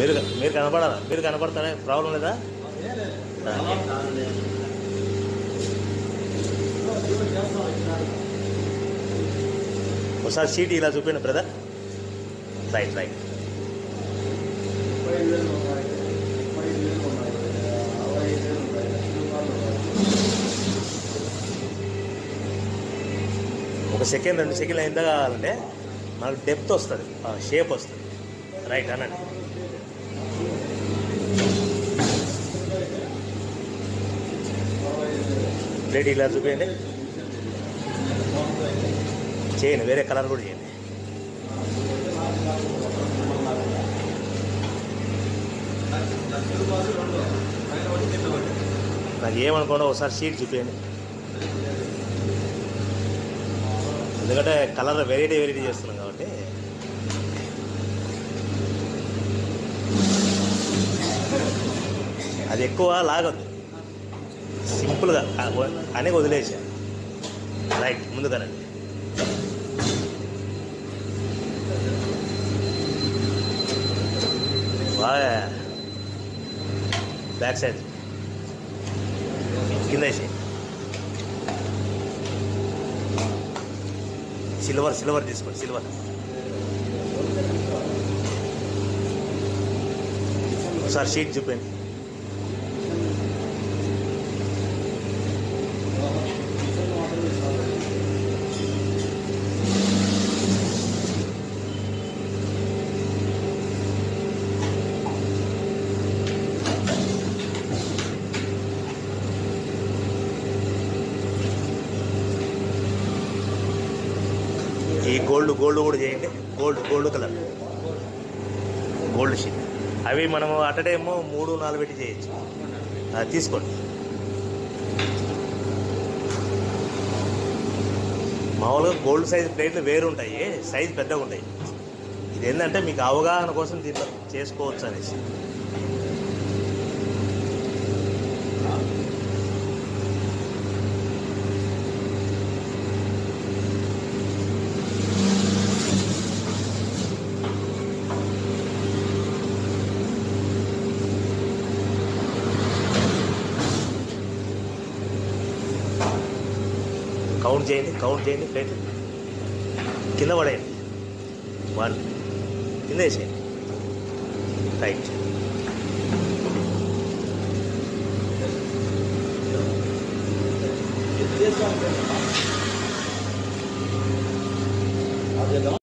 మీరు మీరు కనపడాలా మీరు కనపడతారా ప్రాబ్లం లేదా ఒకసారి సీట్ ఇలా చూపిండి బ్రదర్ రైట్ రైట్ ఒక సెకండ్ రెండు సెకండ్లు ఎంత కావాలంటే మనకు డెప్త్ వస్తుంది షేప్ వస్తుంది రైట్ అనండి ప్లేట్ ఇలా చూపించండి చేయండి వేరే కలర్ కూడా చేయండి నాకు ఏమనుకోండి ఒకసారి షీట్ చూపించండి ఎందుకంటే కలర్ వెరైటీ వెరైటీ చేస్తున్నాం కాబట్టి అది ఎక్కువ లాగొద్దు సింపుల్గా అని వదిలేసా రైట్ ముందుగానండి బాగా బ్యాక్ సైడ్ కింద వేసి సిల్వర్ సిల్వర్ తీసుకోండి సిల్వర్ ఒకసారి షీట్ చూపండి ఈ గోల్డ్ గోల్డ్ కూడా చేయండి gold gold colour gold sheet అవి మనము అట్ టైమ్ మూడు నాలుగు పెట్టి చేయొచ్చు అది తీసుకోండి మామూలుగా గోల్డ్ సైజ్ ప్లేట్లు వేరు ఉంటాయి సైజ్ పెద్దగా ఉంటాయి ఇది ఏంటంటే మీకు అవగాహన కోసం దీంట్లో చేసుకోవచ్చు అనేసి కౌంట్ చేయండి కౌంట్ చేయండి ప్లేట్ కింద పడేయండి వన్ కింద వేసేయండి రైట్ అదే